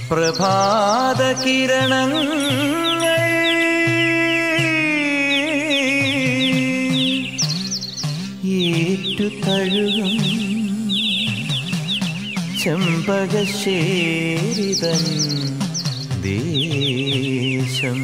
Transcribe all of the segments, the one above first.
പ്രഭാത കിരണങ്ങൾ ഏറ്റു തഴുകും ചെമ്പകശേരിതൻ ദേശം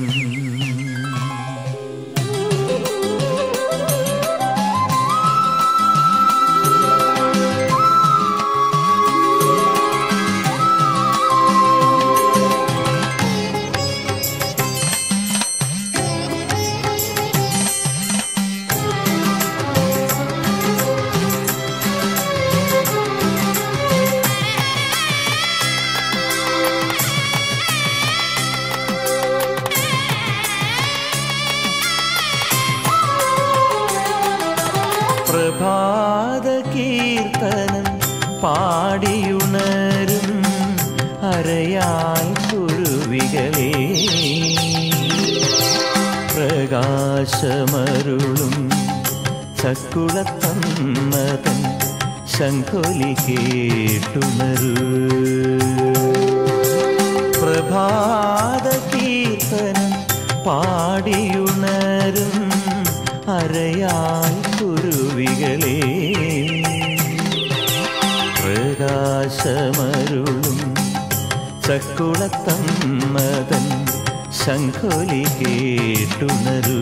പ്രഭാത കീർത്തനം പാടിയുണരും അരയാൽ കുരുവികളെ പ്രകാശമരുളും ചക്കുളത്തമ്മതൻ ശംഖൊലി കേട്ടുണരൂ പ്രഭാത കീർത്തനം പാടിയുണരും അരയാൽ കുരുവികളെ പ്രകാശമരുളും ചക്കുളത്തമ്മതൻ ശംഖൊലി കേട്ടുണരൂ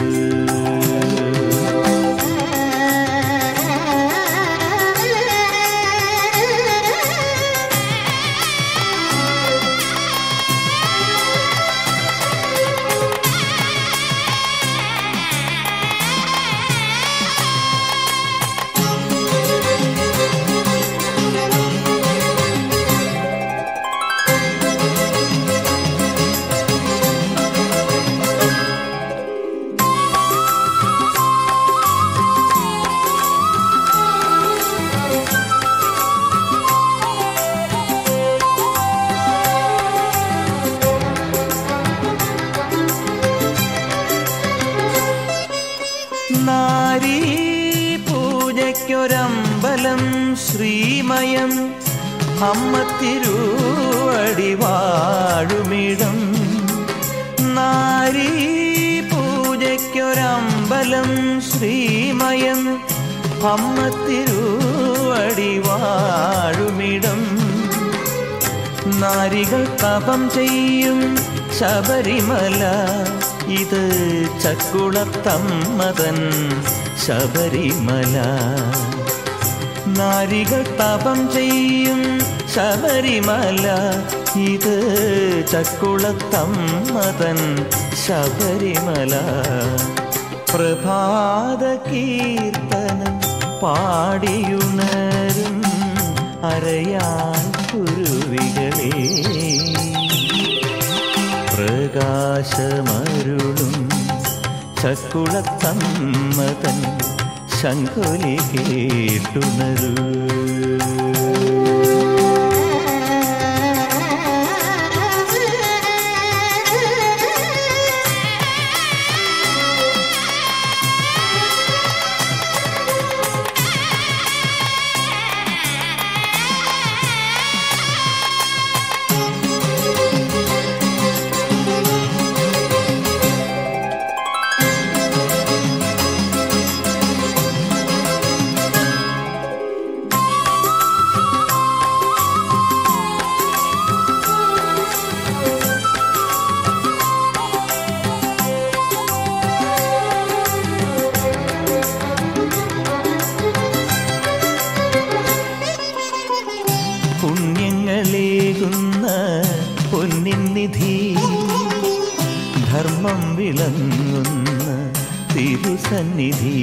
നാരീ പൂജയ്ക്കൊരമ്പലം ശ്രീമയം അമ്മ തിരുവടി വാഴുമിടം നാരീ പൂജയ്ക്കൊരമ്പലം ശ്രീമയം അമ്മ തിരുവടി വാഴുമിടം നാരികൾ തപം ചെയ്യും ശബരിമല ഇത് ചക്കുളത്തമ്മതൻ ശബരിമല നാരികൾ തപം ചെയ്യും ശബരിമല ഇത് ചക്കുളത്തമ്മതൻ ശബരിമല പ്രഭാത കീർത്തനം പാടിയുണരും അരയാൻ കുരുവികളെ പ്രകാശമരുളും ചക്കുളത്തമ്മതൻ ശങ്കുലി കേട്ടുണരൂ പുണ്യങ്ങളേകുന്ന പൊന്നിൻ നിധി ധർമ്മം വിളങ്ങുന്ന തിരുസന്നിധി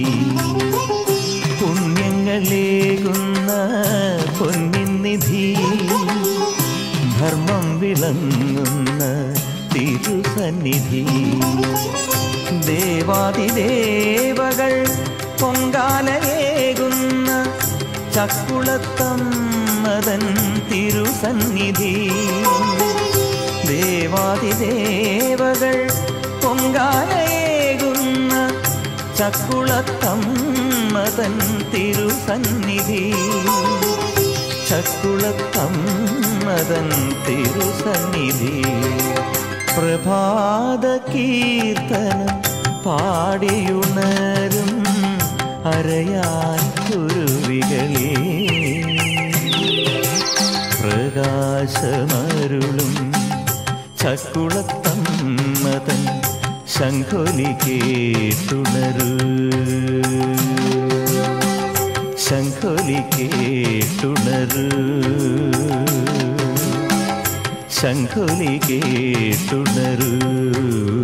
പുണ്യങ്ങളേകുന്ന പൊന്നിൻ നിധി ധർമ്മം വിളങ്ങുന്ന തിരുസന്നിധി ദേവാതിദേവകൾ പൊങ്കാലയേകുന്ന ചക്കുളത്തമ്മതൻ തിരുസന്നിധി ദേവാതിദേവകൾ പൊങ്കാലയേകുന്ന ചക്കുളത്തമ്മതൻ തിരുസന്നിധി ചക്കുളത്തമ്മതൻ തിരുസന്നിധി പ്രഭാത കീർത്തനം പാടിയുണരും അരയാൻ കുരുവികളേ പ്രകാശമരുളും ചക്കുളത്തമ്മതൻ ശംഖൊലി കേട്ടുണരൂ ശംഖൊലി കേട്ടുണരൂ ശംഖൊലി കേട്ടുണരൂ